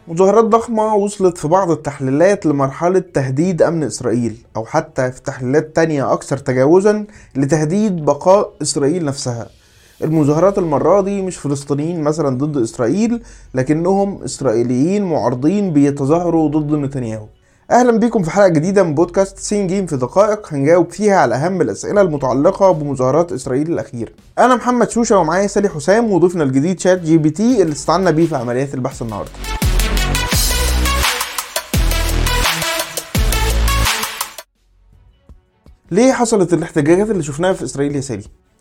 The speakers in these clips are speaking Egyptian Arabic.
مظاهرات ضخمة وصلت في بعض التحليلات لمرحلة تهديد أمن إسرائيل أو حتى في تحليلات تانية أكثر تجاوزا لتهديد بقاء إسرائيل نفسها المظاهرات المرة دي مش فلسطينيين مثلا ضد إسرائيل لكنهم إسرائيليين معارضين بيتظاهروا ضد نتنياهو اهلا بيكم في حلقه جديده من بودكاست سين جيم في دقائق هنجاوب فيها على اهم الاسئله المتعلقه بمظاهرات اسرائيل الاخيره انا محمد شوشه ومعايا سالي حسام وضيفنا الجديد شات جي بي تي اللي استعنا بيه في عمليات البحث النهارده ليه حصلت الاحتجاجات اللي شفناها في اسرائيل يا سالي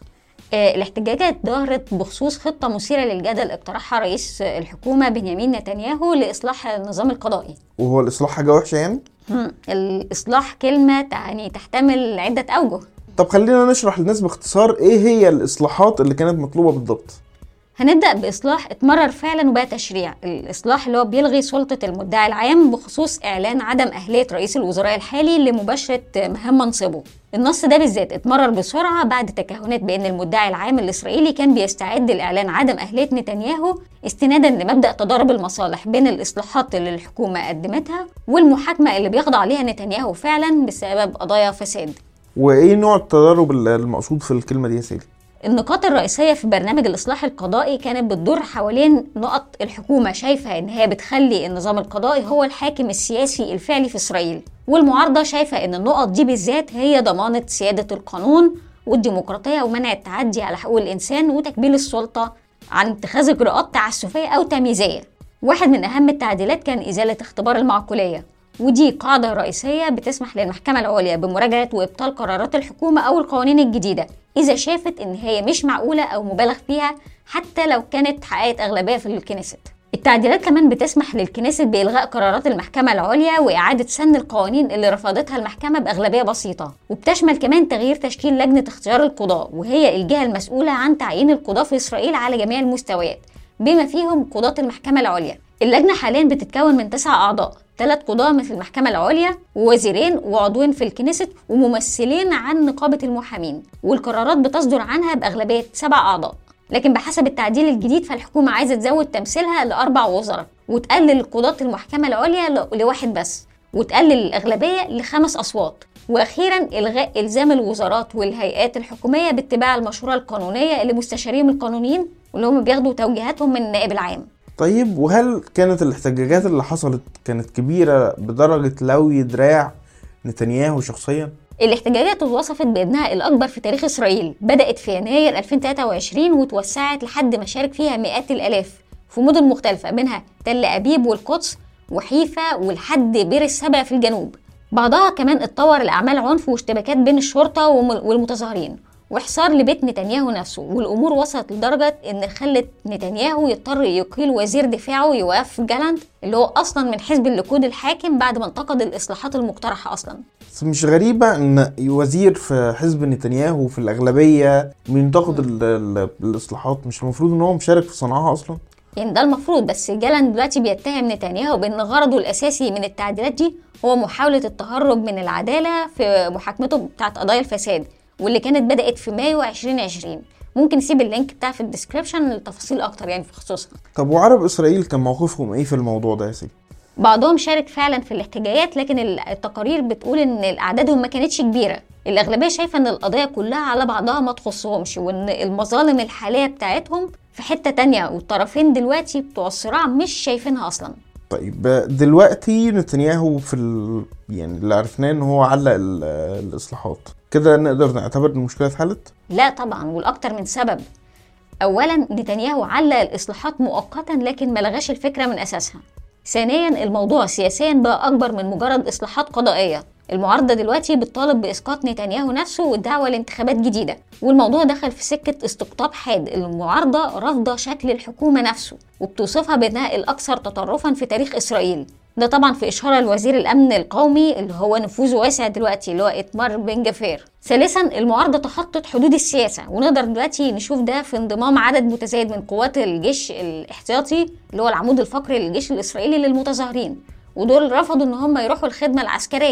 آه، الاحتجاجات ظهرت بخصوص خطة مثيرة للجدل اقترحها رئيس الحكومة بنيامين نتنياهو لإصلاح النظام القضائي وهو الاصلاح حاجه وحشه يعني هم، الإصلاح كلمة يعني تحتمل عدة أوجه طب خلينا نشرح للناس باختصار ايه هي الاصلاحات اللي كانت مطلوبه بالضبط هنبدأ بإصلاح اتمرر فعلا وبقى تشريع الإصلاح اللي هو بيلغي سلطة المدعي العام بخصوص إعلان عدم أهلية رئيس الوزراء الحالي لمباشرة مهام منصبه النص ده بالذات اتمرر بسرعة بعد تكهنات بأن المدعي العام الإسرائيلي كان بيستعد لإعلان عدم أهلية نتنياهو استنادا لمبدأ تضارب المصالح بين الإصلاحات اللي الحكومة قدمتها والمحاكمة اللي بيخضع عليها نتنياهو فعلا بسبب قضايا فساد وايه نوع التضارب المقصود في الكلمه دي يا سالي النقاط الرئيسية في برنامج الإصلاح القضائي كانت بتدور حوالين نقط الحكومة شايفة إن هي بتخلي النظام القضائي هو الحاكم السياسي الفعلي في إسرائيل والمعارضة شايفة إن النقط دي بالذات هي ضمانة سيادة القانون والديمقراطية ومنع التعدي على حقوق الإنسان وتكبيل السلطة عن اتخاذ إجراءات تعسفية أو تمييزية واحد من أهم التعديلات كان إزالة اختبار المعقولية ودي قاعدة رئيسية بتسمح للمحكمة العليا بمراجعة وإبطال قرارات الحكومة أو القوانين الجديدة إذا شافت إن هي مش معقولة أو مبالغ فيها حتى لو كانت حققت أغلبية في الكنيست التعديلات كمان بتسمح للكنيست بإلغاء قرارات المحكمة العليا وإعادة سن القوانين اللي رفضتها المحكمة بأغلبية بسيطة وبتشمل كمان تغيير تشكيل لجنة اختيار القضاة وهي الجهة المسؤولة عن تعيين القضاة في إسرائيل على جميع المستويات بما فيهم قضاة المحكمة العليا اللجنة حاليا بتتكون من تسع أعضاء ثلاث قضاة في المحكمة العليا ووزيرين وعضوين في الكنيست وممثلين عن نقابة المحامين والقرارات بتصدر عنها بأغلبية سبع أعضاء لكن بحسب التعديل الجديد فالحكومة عايزة تزود تمثيلها لأربع وزراء وتقلل قضاة المحكمة العليا ل- لواحد بس وتقلل الأغلبية لخمس أصوات وأخيرا إلغاء إلزام الوزارات والهيئات الحكومية باتباع المشورة القانونية اللي مستشاريهم القانونيين واللي هم بياخدوا توجيهاتهم من النائب العام طيب وهل كانت الاحتجاجات اللي حصلت كانت كبيرة بدرجة لوي دراع نتنياهو شخصيا؟ الاحتجاجات اتوصفت بانها الاكبر في تاريخ اسرائيل بدات في يناير 2023 وتوسعت لحد ما شارك فيها مئات الالاف في مدن مختلفه منها تل ابيب والقدس وحيفا ولحد بير السبع في الجنوب بعضها كمان اتطور لاعمال عنف واشتباكات بين الشرطه وم- والمتظاهرين وحصار لبيت نتنياهو نفسه والامور وصلت لدرجه ان خلت نتنياهو يضطر يقيل وزير دفاعه يواف جالانت اللي هو اصلا من حزب الليكود الحاكم بعد ما انتقد الاصلاحات المقترحه اصلا بس مش غريبة ان وزير في حزب نتنياهو في الاغلبية بينتقد ال- ال- الاصلاحات مش المفروض ان هو مشارك في صنعها اصلا؟ يعني ده المفروض بس جالان دلوقتي بيتهم نتنياهو بان غرضه الاساسي من التعديلات دي هو محاوله التهرب من العداله في محاكمته بتاعت قضايا الفساد واللي كانت بدات في مايو 2020 ممكن نسيب اللينك بتاعها في الديسكربشن لتفاصيل اكتر يعني في خصوصها طب وعرب اسرائيل كان موقفهم ايه في الموضوع ده يا سيدي؟ بعضهم شارك فعلا في الاحتجاجات لكن التقارير بتقول ان اعدادهم ما كانتش كبيره الاغلبيه شايفه ان القضيه كلها على بعضها ما تخصهمش وان المظالم الحاليه بتاعتهم في حته تانية والطرفين دلوقتي بتوع الصراع مش شايفينها اصلا طيب دلوقتي نتنياهو في ال... يعني اللي عرفناه ان هو علق ال- الاصلاحات كده نقدر نعتبر ان المشكلة اتحلت؟ لا طبعا والاكتر من سبب اولا نتنياهو علق الاصلاحات مؤقتا لكن ما لغاش الفكره من اساسها ثانيا الموضوع سياسيا بقى اكبر من مجرد اصلاحات قضائيه المعارضة دلوقتي بتطالب بإسقاط نتنياهو نفسه والدعوة لانتخابات جديدة والموضوع دخل في سكة استقطاب حاد المعارضة رافضة شكل الحكومة نفسه وبتوصفها بأنها الأكثر تطرفا في تاريخ إسرائيل ده طبعا في إشارة لوزير الأمن القومي اللي هو نفوذه واسع دلوقتي اللي هو إتمار بن جفير ثالثا المعارضة تخطط حدود السياسة ونقدر دلوقتي نشوف ده في انضمام عدد متزايد من قوات الجيش الاحتياطي اللي هو العمود الفقري للجيش الإسرائيلي للمتظاهرين ودول رفضوا ان هم يروحوا الخدمة العسكرية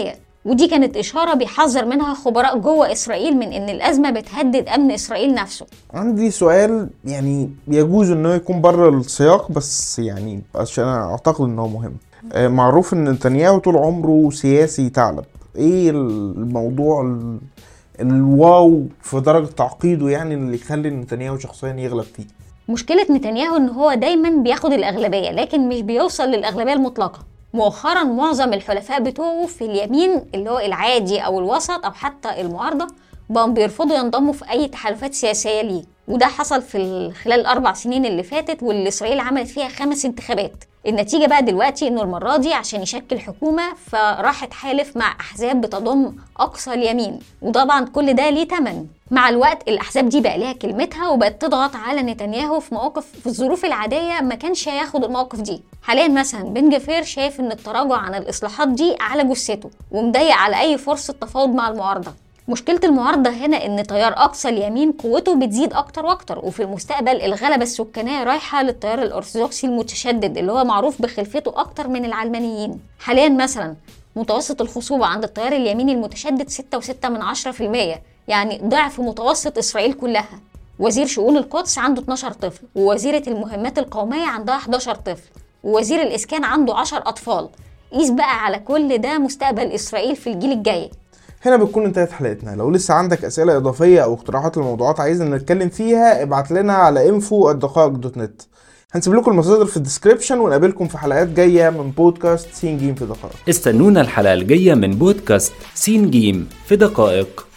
ودي كانت إشارة بيحذر منها خبراء جوه إسرائيل من إن الأزمة بتهدد أمن إسرائيل نفسه عندي سؤال يعني يجوز انه يكون بره السياق بس يعني عشان انا اعتقد انه مهم آه، معروف ان نتنياهو طول عمره سياسي ثعلب ايه الموضوع ال- الواو في درجة تعقيده يعني اللي يخلي نتنياهو شخصيا يغلب فيه مشكلة نتنياهو إن هو دايما بياخد الأغلبية لكن مش بيوصل للأغلبية المطلقة مؤخرا معظم الحلفاء بتوعه في اليمين اللي هو العادي أو الوسط أو حتى المعارضة بقوا بيرفضوا ينضموا في أي تحالفات سياسية ليه وده حصل في ال- خلال الأربع سنين اللي فاتت واللي إسرائيل عملت فيها خمس انتخابات النتيجة بقى دلوقتي إنه المرة دي عشان يشكل حكومة فراح اتحالف مع أحزاب بتضم أقصى اليمين وطبعا كل ده ليه تمن مع الوقت الأحزاب دي بقى ليها كلمتها وبقت تضغط على نتنياهو في مواقف في الظروف العادية ما كانش هياخد المواقف دي حاليا مثلا بن جفير شايف إن التراجع عن الإصلاحات دي على جثته ومضيق على أي فرصة تفاوض مع المعارضة مشكلة المعارضة هنا إن تيار أقصى اليمين قوته بتزيد أكتر وأكتر وفي المستقبل الغلبة السكانية رايحة للتيار الأرثوذكسي المتشدد اللي هو معروف بخلفته أكتر من العلمانيين حاليا مثلا متوسط الخصوبة عند التيار اليميني المتشدد 6.6 من 10% يعني ضعف متوسط إسرائيل كلها وزير شؤون القدس عنده 12 طفل ووزيرة المهمات القومية عندها 11 طفل ووزير الإسكان عنده 10 أطفال قيس بقى على كل ده مستقبل إسرائيل في الجيل الجاي هنا بتكون انتهت حلقتنا لو لسه عندك اسئله اضافيه او اقتراحات لموضوعات عايزنا نتكلم فيها ابعت لنا على info الدقائق دوت نت هنسيب لكم المصادر في الديسكريبشن ونقابلكم في حلقات جايه من بودكاست سين جيم في دقائق استنونا الحلقة الجاية من بودكاست سين جيم في دقائق